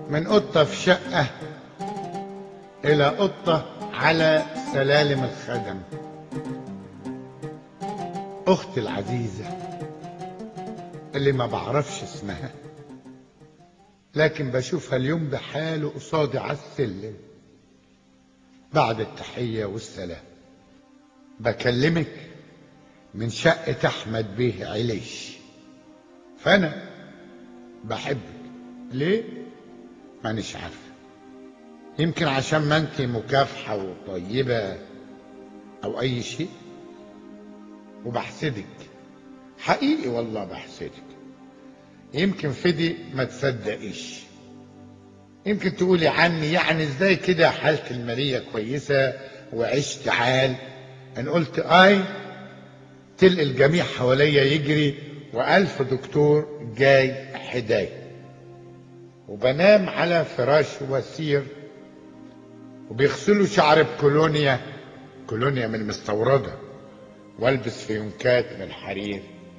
من قطة في شقة إلى قطة على سلالم الخدم أختي العزيزة اللي ما بعرفش اسمها لكن بشوفها اليوم بحاله قصادي على السلم بعد التحية والسلام بكلمك من شقة أحمد بيه عليش فأنا بحبك ليه؟ مانيش عارفة يمكن عشان ما انت مكافحة وطيبة أو أي شيء وبحسدك حقيقي والله بحسدك يمكن فدي ما تصدقيش يمكن تقولي عني يعني ازاي كده حالتي المالية كويسة وعشت عال ان قلت اي تلقي الجميع حواليا يجري والف دكتور جاي حداي وبنام على فراش وسير وبيغسلوا شعر بكولونيا كولونيا من المستوردة والبس فيونكات من حرير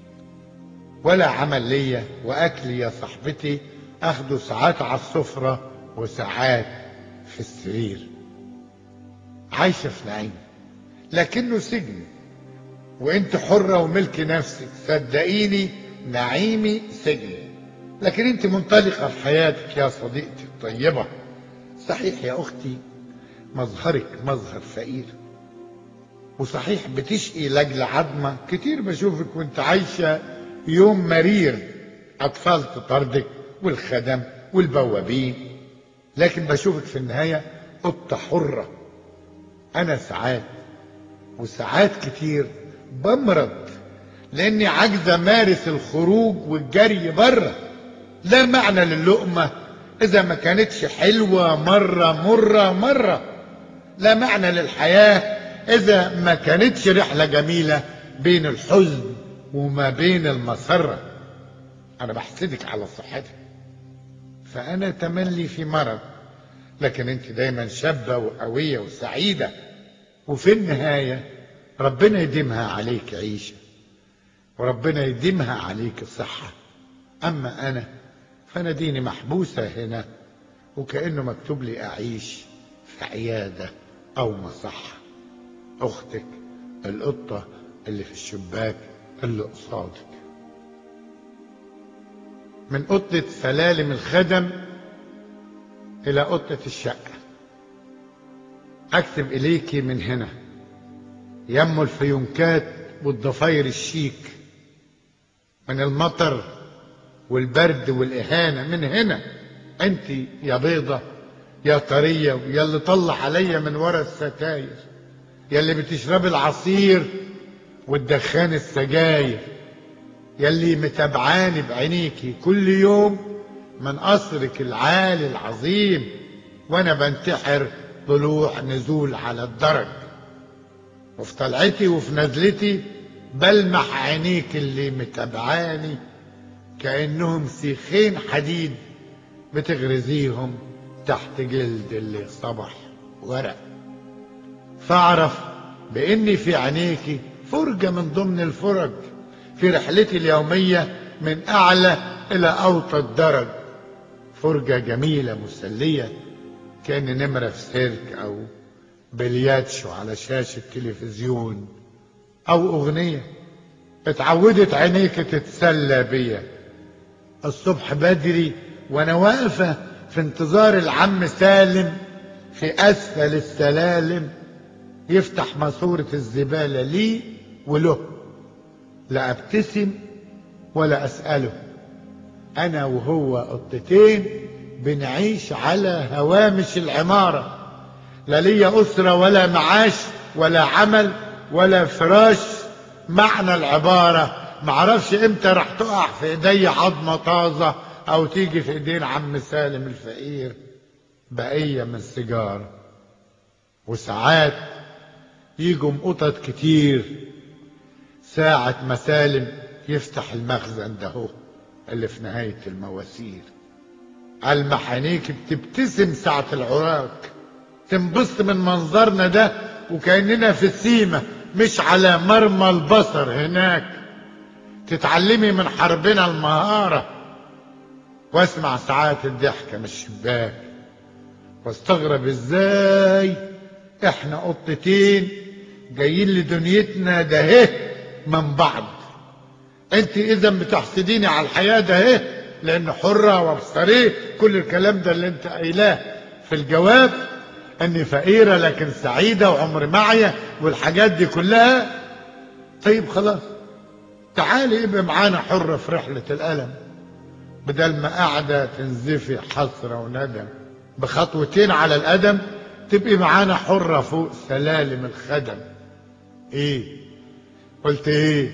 ولا عمل ليا واكلي يا صاحبتي اخده ساعات على السفرة وساعات في السرير عايشة في نعيم لكنه سجن وانت حرة وملك نفسك صدقيني نعيمي سجن لكن انت منطلقة في حياتك يا صديقتي الطيبة صحيح يا اختي مظهرك مظهر فقير وصحيح بتشقي لاجل عظمة كتير بشوفك وانت عايشة يوم مرير اطفال تطردك والخدم والبوابين لكن بشوفك في النهاية قطة حرة انا ساعات وساعات كتير بمرض لاني عاجزة امارس الخروج والجري بره لا معنى للقمة اذا ما كانتش حلوة مرة مرة مرة لا معنى للحياة اذا ما كانتش رحلة جميلة بين الحزن وما بين المسرة انا بحسدك على صحتك فانا تملي في مرض لكن انت دايما شابة وقوية وسعيدة وفي النهاية ربنا يديمها عليك عيشة وربنا يديمها عليك صحة أما أنا فأنا ديني محبوسة هنا وكأنه مكتوب لي أعيش في عيادة أو مصحة أختك القطة اللي في الشباك اللي قصادك من قطة سلالم الخدم إلى قطة الشقة أكتب إليكي من هنا يم الفيونكات والضفاير الشيك من المطر والبرد والإهانة من هنا أنت يا بيضة يا طرية ويا اللي طلع عليا من ورا الستاير يا اللي بتشرب العصير وتدخان السجاير يا اللي متابعاني بعينيكي كل يوم من قصرك العالي العظيم وانا بنتحر طلوع نزول على الدرج وفي طلعتي وفي نزلتي بلمح عينيك اللي متابعاني كأنهم سيخين حديد بتغرزيهم تحت جلد اللي صبح ورق فاعرف باني في عينيكي فرجة من ضمن الفرج في رحلتي اليومية من اعلى الى اوطى الدرج فرجة جميلة مسلية كأن نمرة في سيرك او بلياتشو على شاشة تلفزيون او اغنية اتعودت عينيك تتسلى بيا الصبح بدري وانا واقفة في انتظار العم سالم في اسفل السلالم يفتح ماسورة الزبالة لي وله لا ابتسم ولا اسأله انا وهو قطتين بنعيش على هوامش العمارة لا ليا اسرة ولا معاش ولا عمل ولا فراش معنى العبارة معرفش امتى راح تقع في ايدي عظمة طازة او تيجي في ايدين عم سالم الفقير بقية من السيجار وساعات يجوا قطط كتير ساعة ما سالم يفتح المخزن ده هو اللي في نهاية المواسير ألمح عينيك بتبتسم ساعة العراك تنبسط من منظرنا ده وكأننا في السيمة مش على مرمى البصر هناك تتعلمي من حربنا المهارة واسمع ساعات الضحكة من الشباك واستغرب ازاي احنا قطتين جايين لدنيتنا ده اهي من بعض انت اذا بتحسديني على الحياة ده اهي لان حرة وابصريه كل الكلام ده اللي انت قايلاه في الجواب اني فقيرة لكن سعيدة وعمر معي والحاجات دي كلها طيب خلاص تعالي يبقى معانا حرة في رحلة الألم بدل ما قاعدة تنزفي حسرة وندم بخطوتين على القدم تبقي معانا حرة فوق سلالم الخدم ايه قلت ايه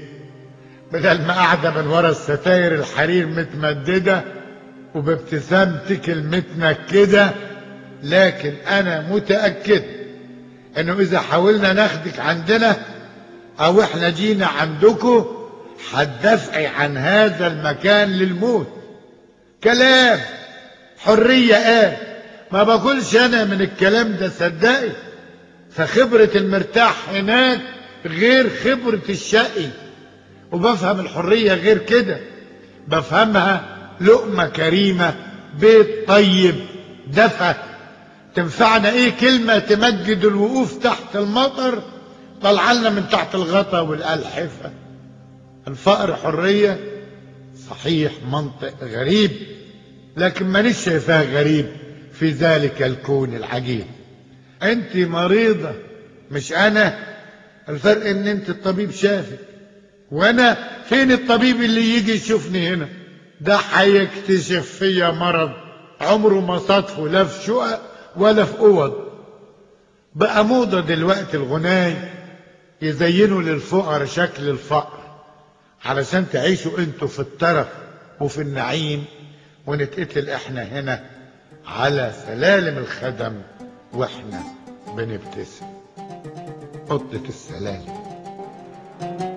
بدل ما قاعدة من ورا الستاير الحرير متمددة وبابتسامتك المتنكدة لكن انا متأكد انه اذا حاولنا ناخدك عندنا او احنا جينا عندكم هتدافعي عن هذا المكان للموت كلام حرية قال ما بقولش انا من الكلام ده صدقي فخبرة المرتاح هناك غير خبرة الشقي وبفهم الحرية غير كده بفهمها لقمة كريمة بيت طيب دفى تنفعنا ايه كلمة تمجد الوقوف تحت المطر طلعنا من تحت الغطا والألحفة الفقر حرية صحيح منطق غريب لكن مانيش شايفاه غريب في ذلك الكون العجيب انت مريضة مش انا الفرق ان انت الطبيب شافك وانا فين الطبيب اللي يجي يشوفني هنا ده هيكتشف فيا مرض عمره ما صادفه لا في شقق ولا في اوض بقى موضة دلوقتي الغناي يزينوا للفقراء شكل الفقر علشان تعيشوا انتوا في الترف وفي النعيم ونتقتل احنا هنا على سلالم الخدم واحنا بنبتسم قطة السلالم